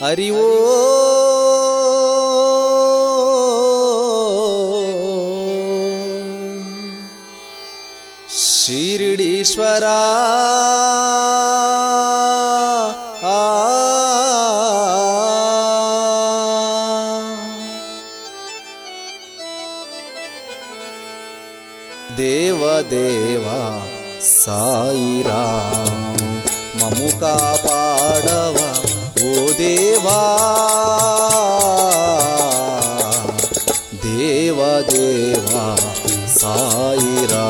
హరి ఓ షిరిడీశ్వరా ఆ దేవదేవా సాయిరా మము కాపాడవా ఓ దేవా దేవదేవా సాయిరా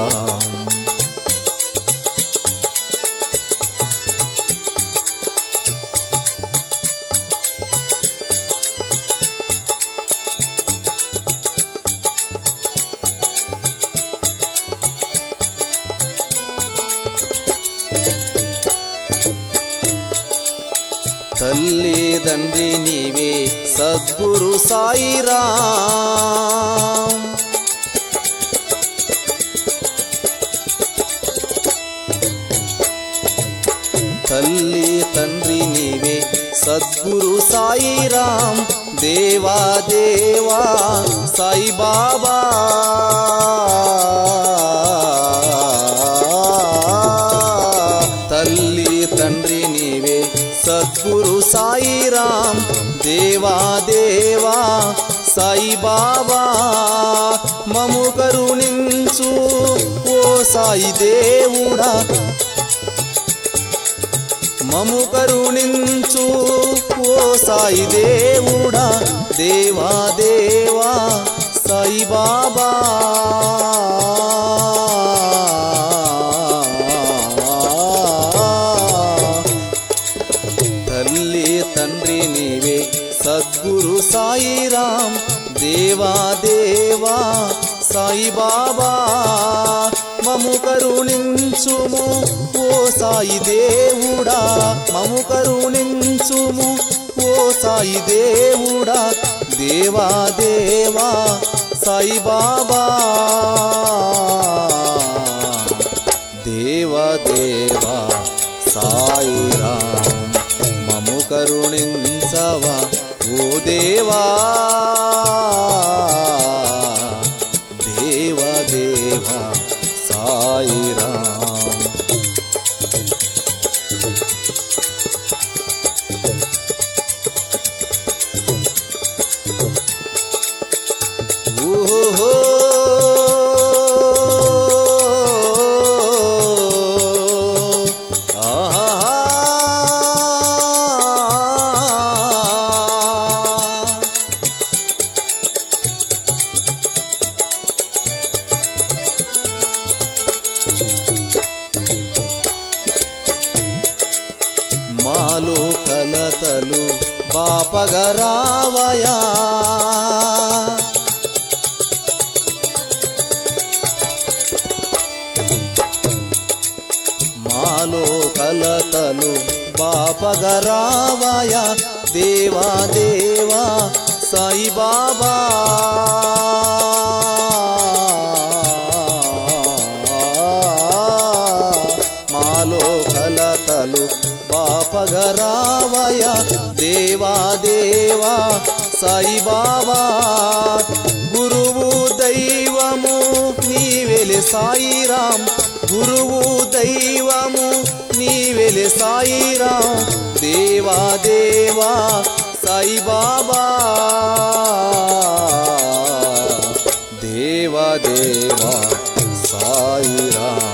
తల్లి తండ్రి నీవే సద్గురు సాయిరా తల్లి తండ్రి నీవే సద్గురు సాయిరాం దేవా దేవా సాయి బాబా తల్లి తండ్రి నీవే సద్గురు సాయిరాం దేవా దేవా సాయి బాబా మము కరుణించు ఓ సాయి దేవుడా మము కరుణించు ఓ సాయి దేవుడా దేవా దేవా సాయి బాబా తల్లి తండ్రి నీవే సద్గురు సాయిరాం దేవా దేవా సాయి బాబా మము కరుణించుము ఓ సాయి దేవుడా మము కరుణించుము ఓ సాయి దేవుడా దేవా దేవా సాయి బాబా దేవ దేవా సాయిరాం మము కరుణించవా ఓ దేవా దేవ దేవా సాయిరాం ఓహో ఆహా మాలో కలతలు బాపగరావయా మాలో కలతలు బాపగరావయా దేవా దేవా సాయి బాబా మాలో కలతలు బాపగరావయ దేవా దేవా సాయి బాబా గురువు దైవము నీవెలె సాయిరాం గురువు దైవము నీవెలె సాయిరాం దేవా దేవా సాయి బాబా దేవా దేవా సాయిరాం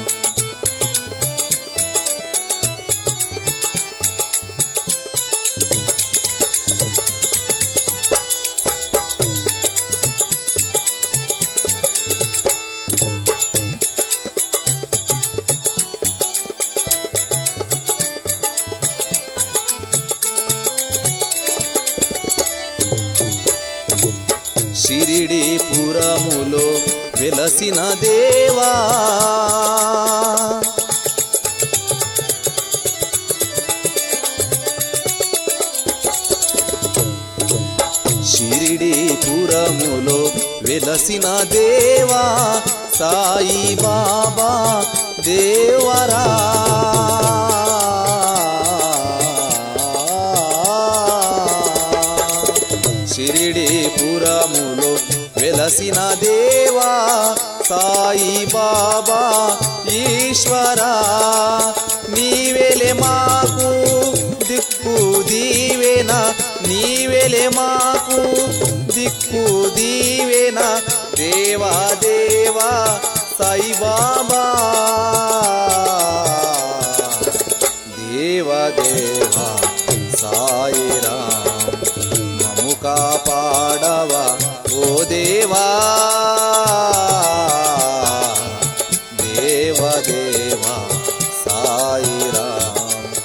షిరిడి పురములో వెలసిన దేవా షిరిడి పురములో వెలసిన దేవా సాయి బాబా దేవరా పురములో వెలసిన దేవా సాయి బాబా ఈశ్వరా నీవెలే మాకు దిక్కు దీవెన నీవెలే మాకు దిక్కు దీవెన దేవా దేవా సాయి బాబా దేవ దేవా సాయి రామ్ మము కాపాడవా ఓ దేవా దేవ దేవా సాయి రామ్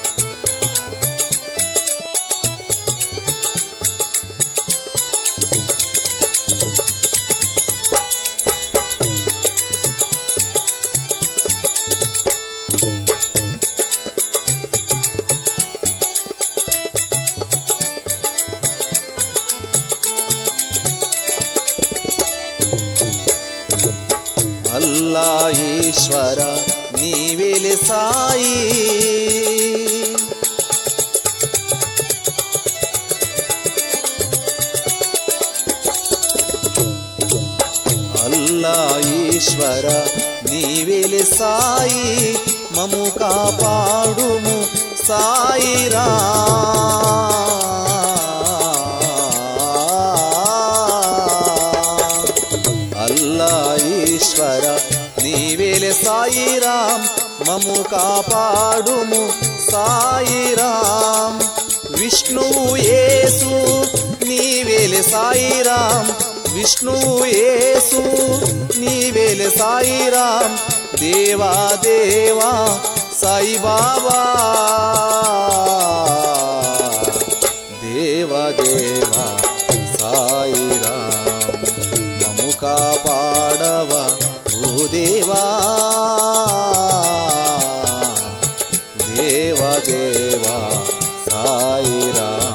అల్లా ఈశ్వర నీవెలి సాయి అల్లా ఈశ్వర నీవెలి సాయి మము కాపాడుము సాయిరా అల్లా ఈశ్వర నీవేలే సాయిరాం మము కాపాడుము సాయిరాం విష్ణువు యేసు నీవేలే సాయిరాం విష్ణువు యేసు నీవేలే సాయిరాం దేవా దేవా సాయి బాబా దేవ దేవా సాయిరాం మము కాపాడవ ఓ దేవా దేవ దేవా సాయిరాం